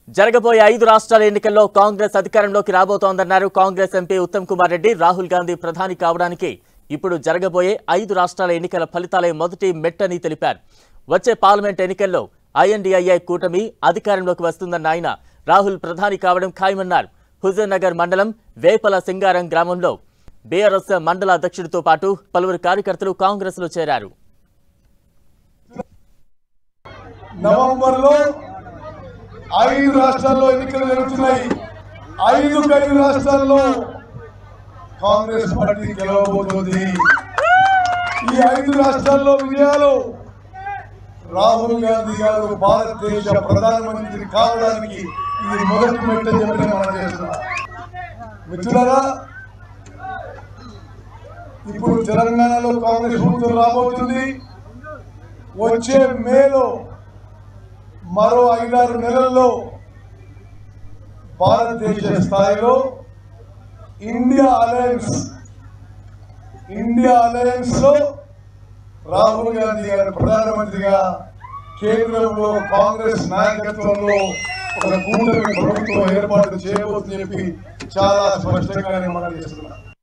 జరగబోయే ఐదు రాష్ట్రాల ఎన్నికల్లో కాంగ్రెస్ అధికారంలోకి రాబోతోందన్నారు కాంగ్రెస్ ఎంపీ ఉత్తమ్ కుమార్ రెడ్డి రాహుల్ గాంధీ ప్రధాని కావడానికి ఇప్పుడు జరగబోయే ఐదు రాష్ట్రాల ఎన్నికల ఫలితాలే మొదటి మెట్టని తెలిపారు వచ్చే పార్లమెంట్ ఎన్నికల్లో ఐఎన్డీఐఏ కూటమి అధికారంలోకి వస్తుందన్న ఆయన రాహుల్ ప్రధాని కావడం ఖాయమన్నారు హుజూర్ నగర్ మండలం వేపల సింగారం గ్రామంలో బీఆర్ఎస్ మండల అధ్యక్షుడితో పాటు పలువురు కార్యకర్తలు కాంగ్రెస్లో చేరారు నవంబర్ లో ఐదు రాష్ట్రాల్లో ఎన్నికలు జరుగుతున్నాయి ఐదు ఐదు రాష్ట్రాల్లో కాంగ్రెస్ పార్టీ గెలవబోతోంది ఈ ఐదు రాష్ట్రాల్లో విజయాలు రాహుల్ గాంధీ గారు భారతదేశ ప్రధానమంత్రి కావడానికి ఇది మొదటి మెట్ట చెప్పి మనం చేస్తున్నాం మిత్రులారా ఇప్పుడు తెలంగాణలో కాంగ్రెస్ ప్రభుత్వం రాబోతుంది వచ్చే మేలో మరో ఐదారు నెలల్లో భారతదేశ స్థాయిలో ఇండియా అలయన్స్ ఇండియా అలయన్స్ లో రాహుల్ గాంధీ గారు ప్రధానమంత్రిగా కేంద్రంలో కాంగ్రెస్ నాయకత్వంలో ఒక కూటమి ప్రభుత్వం ఏర్పాటు చేయబోతుందని చెప్పి చాలా స్పష్టంగా నేను మనం చేస్తున్నాను